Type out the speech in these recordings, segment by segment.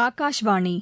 ஆகாஷ்வாணி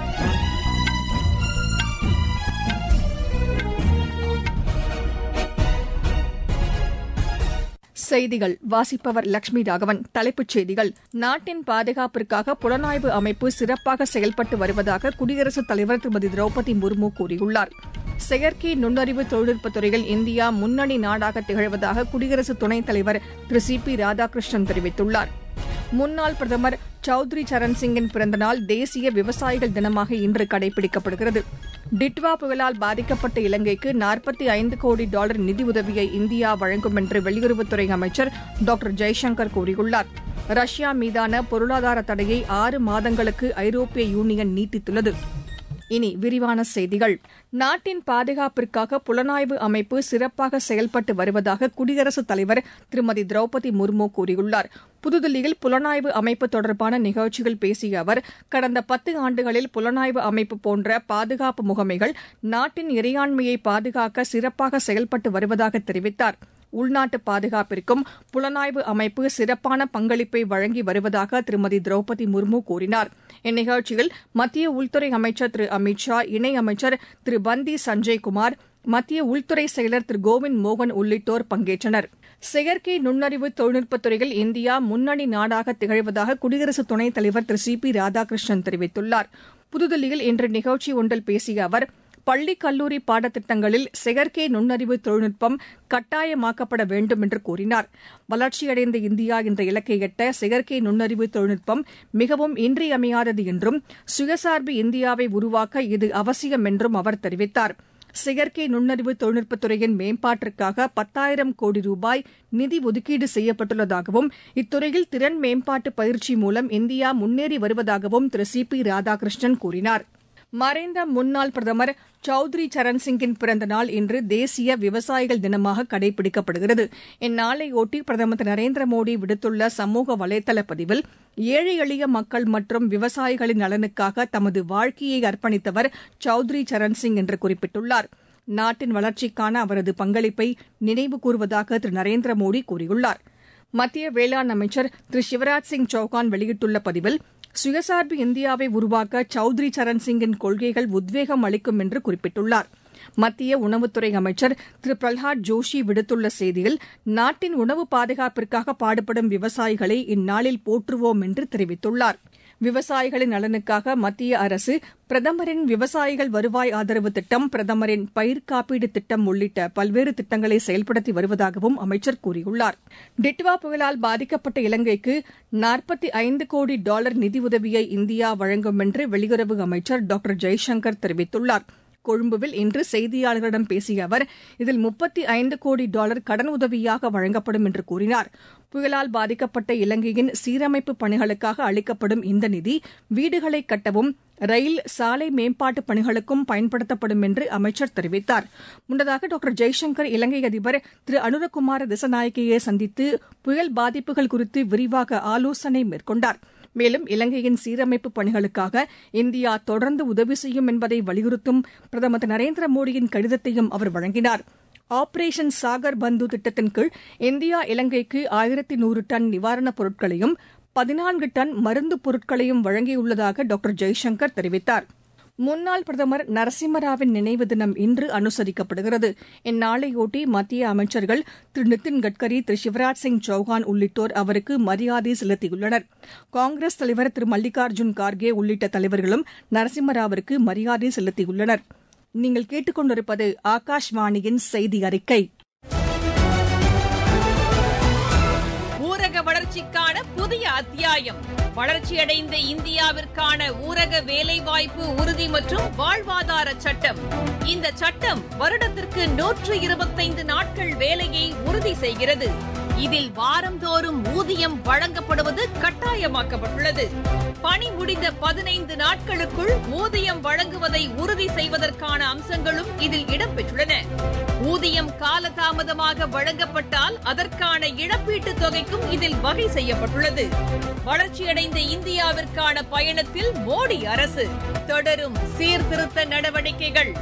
செய்திகள் வாசிப்பவர் லட்சுமி ராகவன் தலைப்புச் செய்திகள் நாட்டின் பாதுகாப்பிற்காக புலனாய்வு அமைப்பு சிறப்பாக செயல்பட்டு வருவதாக குடியரசுத் தலைவர் திருமதி திரௌபதி முர்மு கூறியுள்ளார் செயற்கை நுண்ணறிவு தொழில்நுட்பத் துறையில் இந்தியா முன்னணி நாடாக திகழ்வதாக குடியரசு துணைத் தலைவர் திரு சி பி ராதாகிருஷ்ணன் தெரிவித்துள்ளார் முன்னாள் பிரதமர் சௌத்ரி சரண் சிங்கின் பிறந்தநாள் தேசிய விவசாயிகள் தினமாக இன்று கடைபிடிக்கப்படுகிறது டிட்வா புயலால் பாதிக்கப்பட்ட இலங்கைக்கு நாற்பத்தி ஐந்து கோடி டாலர் நிதியுதவியை இந்தியா வழங்கும் என்று வெளியுறவுத்துறை அமைச்சர் டாக்டர் ஜெய்சங்கர் கூறியுள்ளார் ரஷ்யா மீதான பொருளாதார தடையை ஆறு மாதங்களுக்கு ஐரோப்பிய யூனியன் நீட்டித்துள்ளது இனி விரிவான செய்திகள் நாட்டின் பாதுகாப்பிற்காக புலனாய்வு அமைப்பு சிறப்பாக செயல்பட்டு வருவதாக குடியரசுத் தலைவர் திருமதி திரௌபதி முர்மு கூறியுள்ளார் புதுதில்லியில் புலனாய்வு அமைப்பு தொடர்பான நிகழ்ச்சியில் பேசிய அவர் கடந்த பத்து ஆண்டுகளில் புலனாய்வு அமைப்பு போன்ற பாதுகாப்பு முகமைகள் நாட்டின் இறையாண்மையை பாதுகாக்க சிறப்பாக செயல்பட்டு வருவதாக தெரிவித்தார் உள்நாட்டு பாதுகாப்பிற்கும் புலனாய்வு அமைப்பு சிறப்பான பங்களிப்பை வழங்கி வருவதாக திருமதி திரௌபதி முர்மு கூறினார் இந்நிகழ்ச்சியில் மத்திய உள்துறை அமைச்சர் திரு அமித் ஷா இணையமைச்சர் திரு பந்தி சஞ்சய்குமார் மத்திய உள்துறை செயலர் திரு கோவிந்த் மோகன் உள்ளிட்டோர் பங்கேற்றனர் செயற்கை நுண்ணறிவு தொழில்நுட்பத் துறையில் இந்தியா முன்னணி நாடாக திகழ்வதாக குடியரசு துணைத் தலைவர் திரு சி பி ராதாகிருஷ்ணன் தெரிவித்துள்ளார் புதுதில்லியில் இன்று நிகழ்ச்சி ஒன்றில் பேசிய அவர் பள்ளி கல்லூரி பாடத்திட்டங்களில் செயற்கை நுண்ணறிவு தொழில்நுட்பம் கட்டாயமாக்கப்பட வேண்டும் என்று கூறினார் வளர்ச்சியடைந்த இந்தியா என்ற இலக்கை எட்ட செயற்கை நுண்ணறிவு தொழில்நுட்பம் மிகவும் இன்றியமையாதது என்றும் சுயசார்பு இந்தியாவை உருவாக்க இது அவசியம் என்றும் அவர் தெரிவித்தார் செயற்கை நுண்ணறிவு தொழில்நுட்பத் துறையின் மேம்பாட்டிற்காக பத்தாயிரம் கோடி ரூபாய் நிதி ஒதுக்கீடு செய்யப்பட்டுள்ளதாகவும் இத்துறையில் திறன் மேம்பாட்டு பயிற்சி மூலம் இந்தியா முன்னேறி வருவதாகவும் திரு சி பி ராதாகிருஷ்ணன் கூறினார் மறைந்த முன்னாள் பிரதமர் சௌத்ரி சரண் சிங்கின் பிறந்த நாள் இன்று தேசிய விவசாயிகள் தினமாக கடைபிடிக்கப்படுகிறது இந்நாளையொட்டி பிரதமர் திரு நரேந்திர மோடி விடுத்துள்ள சமூக வலைதள பதிவில் ஏழை எளிய மக்கள் மற்றும் விவசாயிகளின் நலனுக்காக தமது வாழ்க்கையை அர்ப்பணித்தவர் சௌத்ரி சரண் சிங் என்று குறிப்பிட்டுள்ளார் நாட்டின் வளர்ச்சிக்கான அவரது பங்களிப்பை நினைவு கூறுவதாக திரு நரேந்திர மோடி கூறியுள்ளார் மத்திய வேளாண் அமைச்சர் திரு சிவராஜ் சிங் சௌகான் வெளியிட்டுள்ள பதிவில் சுயசார்பு இந்தியாவை உருவாக்க சௌத்ரி சரண் சிங்கின் கொள்கைகள் உத்வேகம் அளிக்கும் என்று குறிப்பிட்டுள்ளார் மத்திய உணவுத்துறை அமைச்சர் திரு பிரல்ஹாத் ஜோஷி விடுத்துள்ள செய்தியில் நாட்டின் உணவு பாதுகாப்பிற்காக பாடுபடும் விவசாயிகளை இந்நாளில் போற்றுவோம் என்று தெரிவித்துள்ளார் விவசாயிகளின் நலனுக்காக மத்திய அரசு பிரதமரின் விவசாயிகள் வருவாய் ஆதரவு திட்டம் பிரதமரின் பயிர் காப்பீடு திட்டம் உள்ளிட்ட பல்வேறு திட்டங்களை செயல்படுத்தி வருவதாகவும் அமைச்சர் கூறியுள்ளார் டிட்வா புயலால் பாதிக்கப்பட்ட இலங்கைக்கு நாற்பத்தி ஐந்து கோடி டாலர் நிதியுதவியை இந்தியா வழங்கும் என்று வெளியுறவு அமைச்சர் டாக்டர் ஜெய்சங்கர் தெரிவித்துள்ளார் கொழும்புவில் இன்று செய்தியாளர்களிடம் பேசிய அவர் இதில் முப்பத்தி ஐந்து கோடி டாலர் கடன் உதவியாக வழங்கப்படும் என்று கூறினார் புயலால் பாதிக்கப்பட்ட இலங்கையின் சீரமைப்பு பணிகளுக்காக அளிக்கப்படும் இந்த நிதி வீடுகளை கட்டவும் ரயில் சாலை மேம்பாட்டு பணிகளுக்கும் பயன்படுத்தப்படும் என்று அமைச்சர் தெரிவித்தார் முன்னதாக டாக்டர் ஜெய்சங்கர் இலங்கை அதிபர் திரு அனுரகுமார திசநாயக்கையை சந்தித்து புயல் பாதிப்புகள் குறித்து விரிவாக ஆலோசனை மேற்கொண்டார் மேலும் இலங்கையின் சீரமைப்பு பணிகளுக்காக இந்தியா தொடர்ந்து உதவி செய்யும் என்பதை வலியுறுத்தும் பிரதமர் திரு நரேந்திர மோடியின் கடிதத்தையும் அவர் வழங்கினார் ஆபரேஷன் சாகர் பந்து திட்டத்தின் கீழ் இந்தியா இலங்கைக்கு ஆயிரத்தி நூறு டன் நிவாரணப் பொருட்களையும் பதினான்கு டன் மருந்துப் பொருட்களையும் வழங்கியுள்ளதாக டாக்டர் ஜெய்சங்கர் தெரிவித்தார் முன்னாள் பிரதமர் நரசிம்மராவின் நினைவு தினம் இன்று அனுசரிக்கப்படுகிறது இந்நாளையொட்டி மத்திய அமைச்சர்கள் திரு நிதின் கட்கரி திரு சிவராஜ் சிங் சௌஹான் உள்ளிட்டோர் அவருக்கு மரியாதை செலுத்தியுள்ளனர் காங்கிரஸ் தலைவர் திரு மல்லிகார்ஜுன் கார்கே உள்ளிட்ட தலைவர்களும் நரசிம்மராவிற்கு மரியாதை செலுத்தியுள்ளனர் நீங்கள் கேட்டுக்கொண்டிருப்பது ஆகாஷ்வாணியின் செய்தி அறிக்கை ஊரக வளர்ச்சிக்கான புதிய அத்தியாயம் வளர்ச்சியடைந்த இந்தியாவிற்கான ஊரக வேலைவாய்ப்பு உறுதி மற்றும் வாழ்வாதார சட்டம் இந்த சட்டம் வருடத்திற்கு நூற்று இருபத்தைந்து நாட்கள் வேலையை உறுதி செய்கிறது இதில் வாரந்தோறும் ஊதியம் வழங்கப்படுவது கட்டாயமாக்கப்பட்டுள்ளது பணி முடிந்த பதினைந்து நாட்களுக்குள் ஊதியம் வழங்குவதை உறுதி செய்வதற்கான அம்சங்களும் இதில் இடம்பெற்றுள்ளன ஊதியம் காலதாமதமாக வழங்கப்பட்டால் அதற்கான இழப்பீட்டுத் தொகைக்கும் இதில் வகை செய்யப்பட்டுள்ளது வளர்ச்சியடைந்த இந்தியாவிற்கான பயணத்தில் மோடி அரசு தொடரும் சீர்திருத்த நடவடிக்கைகள்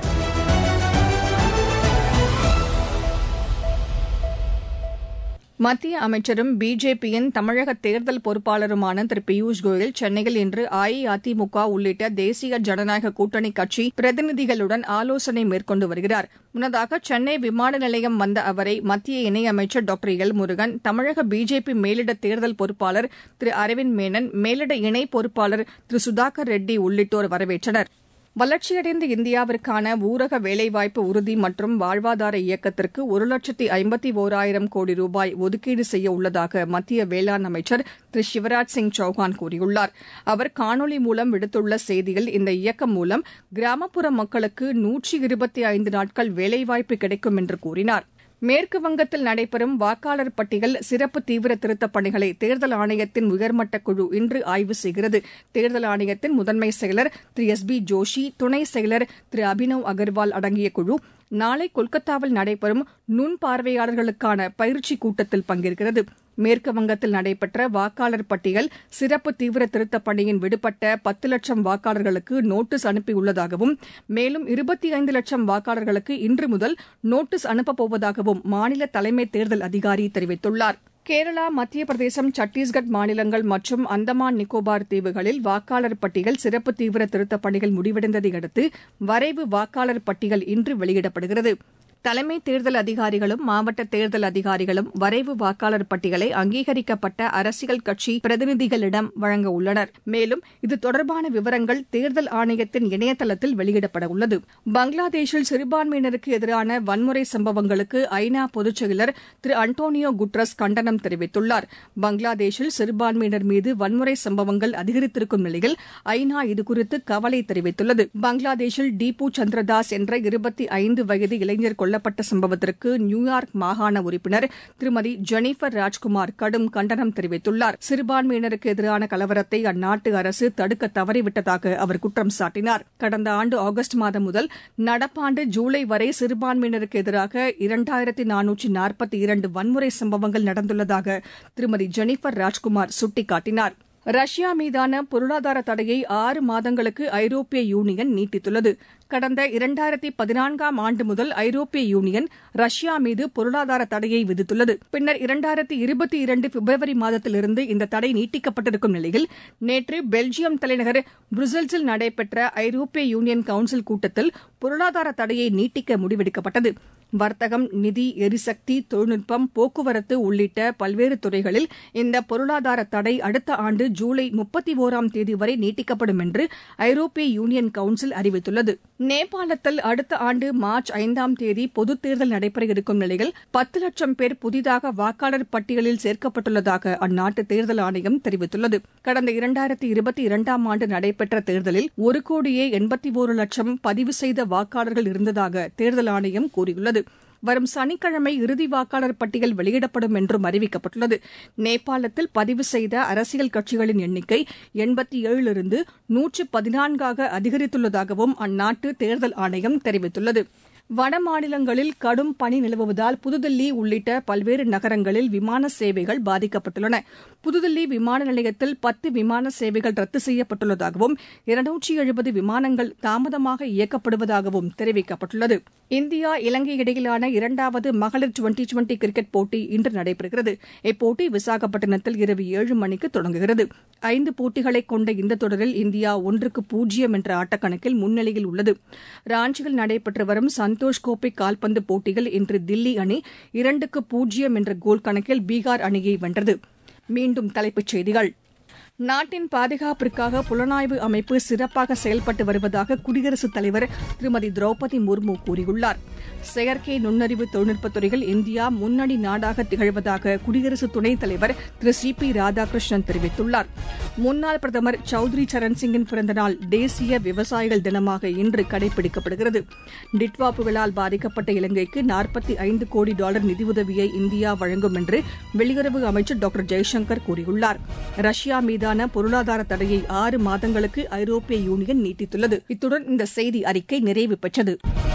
மத்திய அமைச்சரும் பிஜேபியின் தமிழக தேர்தல் பொறுப்பாளருமான திரு பியூஷ் கோயல் சென்னையில் இன்று அஇஅதிமுக உள்ளிட்ட தேசிய ஜனநாயக கூட்டணி கட்சி பிரதிநிதிகளுடன் ஆலோசனை மேற்கொண்டு வருகிறார் முன்னதாக சென்னை விமான நிலையம் வந்த அவரை மத்திய இணையமைச்சர் டாக்டர் எல் முருகன் தமிழக பிஜேபி மேலிட தேர்தல் பொறுப்பாளர் திரு அரவிந்த் மேனன் மேலிட இணை பொறுப்பாளர் திரு சுதாகர் ரெட்டி உள்ளிட்டோர் வரவேற்றனர் வளர்ச்சியடைந்த இந்தியாவிற்கான ஊரக வேலைவாய்ப்பு உறுதி மற்றும் வாழ்வாதார இயக்கத்திற்கு ஒரு லட்சத்தி ஐம்பத்தி ஒராயிரம் கோடி ரூபாய் ஒதுக்கீடு செய்ய உள்ளதாக மத்திய வேளாண் அமைச்சர் திரு சிவராஜ் சிங் சௌஹான் கூறியுள்ளார் அவர் காணொலி மூலம் விடுத்துள்ள செய்தியில் இந்த இயக்கம் மூலம் கிராமப்புற மக்களுக்கு நூற்றி இருபத்தி ஐந்து நாட்கள் வேலைவாய்ப்பு கிடைக்கும் என்று கூறினார் மேற்கு வங்கத்தில் நடைபெறும் வாக்காளர் பட்டியல் சிறப்பு தீவிர திருத்தப் பணிகளை தேர்தல் ஆணையத்தின் உயர்மட்ட குழு இன்று ஆய்வு செய்கிறது தேர்தல் ஆணையத்தின் முதன்மை செயலர் திரு எஸ் பி ஜோஷி துணை செயலர் திரு அபினவ் அகர்வால் அடங்கிய குழு நாளை கொல்கத்தாவில் நடைபெறும் நுண் பார்வையாளர்களுக்கான பயிற்சி கூட்டத்தில் பங்கேற்கிறது மேற்கு வங்கத்தில் நடைபெற்ற வாக்காளர் பட்டியல் சிறப்பு தீவிர திருத்தப் பணியின் விடுபட்ட பத்து லட்சம் வாக்காளர்களுக்கு நோட்டீஸ் அனுப்பியுள்ளதாகவும் மேலும் இருபத்தி ஐந்து லட்சம் வாக்காளர்களுக்கு இன்று முதல் நோட்டீஸ் அனுப்பப் போவதாகவும் மாநில தலைமை தேர்தல் அதிகாரி தெரிவித்துள்ளார் கேரளா மத்திய பிரதேசம் சத்தீஸ்கர் மாநிலங்கள் மற்றும் அந்தமான் நிக்கோபார் தீவுகளில் வாக்காளர் பட்டியல் சிறப்பு தீவிர திருத்தப் பணிகள் முடிவடைந்ததை அடுத்து வரைவு வாக்காளர் பட்டியல் இன்று வெளியிடப்படுகிறது தலைமை தேர்தல் அதிகாரிகளும் மாவட்ட தேர்தல் அதிகாரிகளும் வரைவு வாக்காளர் பட்டியலை அங்கீகரிக்கப்பட்ட அரசியல் கட்சி பிரதிநிதிகளிடம் வழங்க உள்ளனர் மேலும் இது தொடர்பான விவரங்கள் தேர்தல் ஆணையத்தின் இணையதளத்தில் வெளியிடப்பட உள்ளது பங்களாதேஷில் சிறுபான்மையினருக்கு எதிரான வன்முறை சம்பவங்களுக்கு ஐநா பொதுச் செயலர் திரு அன்டோனியோ குட்ரஸ் கண்டனம் தெரிவித்துள்ளார் பங்களாதேஷில் சிறுபான்மையினர் மீது வன்முறை சம்பவங்கள் அதிகரித்திருக்கும் நிலையில் ஐநா இதுகுறித்து கவலை தெரிவித்துள்ளது பங்களாதேஷில் டீபு சந்திரதாஸ் என்ற இருபத்தி ஐந்து வயது இளைஞர் கொல்லப்பட்ட சம்பவத்திற்கு நியூயார்க் மாகாண உறுப்பினர் திருமதி ஜெனிஃபர் ராஜ்குமார் கடும் கண்டனம் தெரிவித்துள்ளார் சிறுபான்மையினருக்கு எதிரான கலவரத்தை அந்நாட்டு அரசு தடுக்க தவறிவிட்டதாக அவர் குற்றம் சாட்டினார் கடந்த ஆண்டு ஆகஸ்ட் மாதம் முதல் நடப்பாண்டு ஜூலை வரை சிறுபான்மையினருக்கு எதிராக இரண்டாயிரத்தி நானூற்றி நாற்பத்தி இரண்டு வன்முறை சம்பவங்கள் நடந்துள்ளதாக திருமதி ஜெனிஃபர் ராஜ்குமார் சுட்டிக்காட்டினார் ரஷ்யா மீதான பொருளாதார தடையை ஆறு மாதங்களுக்கு ஐரோப்பிய யூனியன் நீட்டித்துள்ளது கடந்த இரண்டாயிரத்தி பதினான்காம் ஆண்டு முதல் ஐரோப்பிய யூனியன் ரஷ்யா மீது பொருளாதார தடையை விதித்துள்ளது பின்னர் இரண்டாயிரத்தி இருபத்தி இரண்டு பிப்ரவரி மாதத்திலிருந்து இந்த தடை நீட்டிக்கப்பட்டிருக்கும் நிலையில் நேற்று பெல்ஜியம் தலைநகர் புருசெல்ஸில் நடைபெற்ற ஐரோப்பிய யூனியன் கவுன்சில் கூட்டத்தில் பொருளாதார தடையை நீட்டிக்க முடிவெடுக்கப்பட்டது வர்த்தகம் நிதி எரிசக்தி தொழில்நுட்பம் போக்குவரத்து உள்ளிட்ட பல்வேறு துறைகளில் இந்த பொருளாதார தடை அடுத்த ஆண்டு ஜூலை முப்பத்தி ஒராம் தேதி வரை நீட்டிக்கப்படும் என்று ஐரோப்பிய யூனியன் கவுன்சில் அறிவித்துள்ளது நேபாளத்தில் அடுத்த ஆண்டு மார்ச் ஐந்தாம் தேதி பொதுத் தேர்தல் நடைபெற இருக்கும் நிலையில் பத்து லட்சம் பேர் புதிதாக வாக்காளர் பட்டியலில் சேர்க்கப்பட்டுள்ளதாக அந்நாட்டு தேர்தல் ஆணையம் தெரிவித்துள்ளது கடந்த இரண்டாயிரத்தி இருபத்தி இரண்டாம் ஆண்டு நடைபெற்ற தேர்தலில் ஒரு கோடியே எண்பத்தி ஒரு லட்சம் பதிவு செய்த வாக்காளர்கள் இருந்ததாக தேர்தல் ஆணையம் கூறியுள்ளது வரும் சனிக்கிழமை இறுதி வாக்காளர் பட்டியல் வெளியிடப்படும் என்றும் அறிவிக்கப்பட்டுள்ளது நேபாளத்தில் பதிவு செய்த அரசியல் கட்சிகளின் எண்ணிக்கை எண்பத்தி ஏழிலிருந்து நூற்று பதினான்காக அதிகரித்துள்ளதாகவும் அந்நாட்டு தேர்தல் ஆணையம் தெரிவித்துள்ளது வட மாநிலங்களில் கடும் பனி நிலவுவதால் புதுதில்லி உள்ளிட்ட பல்வேறு நகரங்களில் விமான சேவைகள் பாதிக்கப்பட்டுள்ளன புதுதில்லி விமான நிலையத்தில் பத்து விமான சேவைகள் ரத்து செய்யப்பட்டுள்ளதாகவும் இருநூற்றி எழுபது விமானங்கள் தாமதமாக இயக்கப்படுவதாகவும் தெரிவிக்கப்பட்டுள்ளது இந்தியா இலங்கை இடையிலான இரண்டாவது மகளிர் டுவெண்டி டுவெண்டி கிரிக்கெட் போட்டி இன்று நடைபெறுகிறது இப்போட்டி விசாகப்பட்டினத்தில் இரவு ஏழு மணிக்கு தொடங்குகிறது ஐந்து போட்டிகளை கொண்ட இந்த தொடரில் இந்தியா ஒன்றுக்கு பூஜ்ஜியம் என்ற ஆட்டக்கணக்கில் முன்னிலையில் உள்ளது ராஞ்சியில் நடைபெற்று வரும் சந்தோஷ் கோப்பை கால்பந்து போட்டியில் இன்று தில்லி அணி இரண்டுக்கு பூஜ்ஜியம் என்ற கோல் கணக்கில் பீகார் அணியை வென்றது மீண்டும் தலைப்புச் செய்திகள் நாட்டின் பாதுகாப்பிற்காக புலனாய்வு அமைப்பு சிறப்பாக செயல்பட்டு வருவதாக குடியரசுத் தலைவர் திருமதி திரௌபதி முர்மு கூறியுள்ளார் செயற்கை நுண்ணறிவு தொழில்நுட்பத் துறையில் இந்தியா முன்னணி நாடாக திகழ்வதாக குடியரசு துணைத் தலைவர் திரு சி பி ராதாகிருஷ்ணன் தெரிவித்துள்ளார் முன்னாள் பிரதமர் சௌத்ரி சரண் சிங்கின் பிறந்தநாள் தேசிய விவசாயிகள் தினமாக இன்று கடைபிடிக்கப்படுகிறது டிட்வா புயலால் பாதிக்கப்பட்ட இலங்கைக்கு நாற்பத்தி ஐந்து கோடி டாலர் நிதியுதவியை இந்தியா வழங்கும் என்று வெளியுறவு அமைச்சர் டாக்டர் ஜெய்சங்கர் கூறியுள்ளார் ரஷ்யா மீதான பொருளாதார தடையை ஆறு மாதங்களுக்கு ஐரோப்பிய யூனியன் நீட்டித்துள்ளது இத்துடன் இந்த செய்தி அறிக்கை நிறைவு பெற்றது